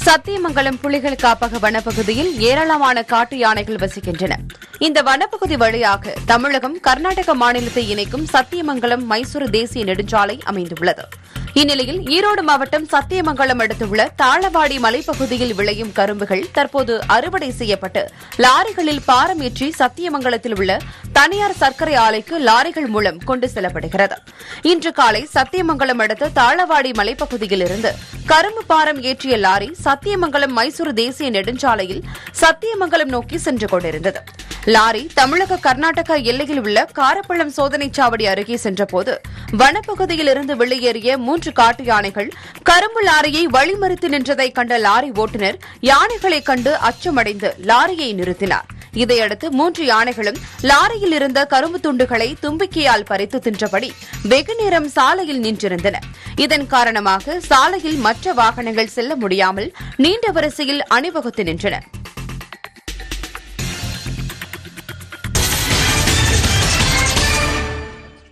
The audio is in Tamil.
சத்தியமங்கலம் புலிகள் காப்பக வனப்பகுதியில் ஏராளமான காட்டு யானைகள் வசிக்கின்றன இந்த வனப்பகுதி வழியாக தமிழகம் கர்நாடக மாநிலத்தை இணைக்கும் சத்தியமங்கலம் மைசூரு தேசிய நெடுஞ்சாலை அமைந்துள்ளது இந்நிலையில் ஈரோடு மாவட்டம் சத்தியமங்கலம் அடுத்துள்ள தாளவாடி மலைப்பகுதியில் விளையும் கரும்புகள் தற்போது அறுவடை செய்யப்பட்டு லாரிகளில் பாரம் ஏற்றி சத்தியமங்கலத்தில் உள்ள தனியார் சர்க்கரை ஆலைக்கு லாரிகள் மூலம் கொண்டு செல்லப்படுகிறது இன்று காலை சத்தியமங்கலம் அடுத்த தாளவாடி மலைப்பகுதியில் இருந்து கரும்பு பாரம் ஏற்றிய லாரி சத்தியமங்கலம் மைசூரு தேசிய நெடுஞ்சாலையில் சத்தியமங்கலம் நோக்கி சென்று கொண்டிருந்தது லாரி தமிழக கர்நாடக எல்லையில் உள்ள காரப்பள்ளம் சோதனைச் சாவடி அருகே சென்றபோது வனப்பகுதியில் இருந்து வெளியேறிய மூன்று காட்டு யானைகள் கரும்பு லாரியை வழிமறித்து நின்றதை கண்ட லாரி ஓட்டுநர் யானைகளைக் கண்டு அச்சமடைந்து லாரியை நிறுத்தினார் இதையடுத்து மூன்று யானைகளும் லாரியில் இருந்த கரும்பு துண்டுகளை தும்பிக்கையால் பறித்து தின்றபடி வெகுநேரம் சாலையில் நின்றிருந்தன இதன் காரணமாக சாலையில் மற்ற வாகனங்கள் செல்ல முடியாமல் நீண்ட வரிசையில் அணிவகுத்து நின்றன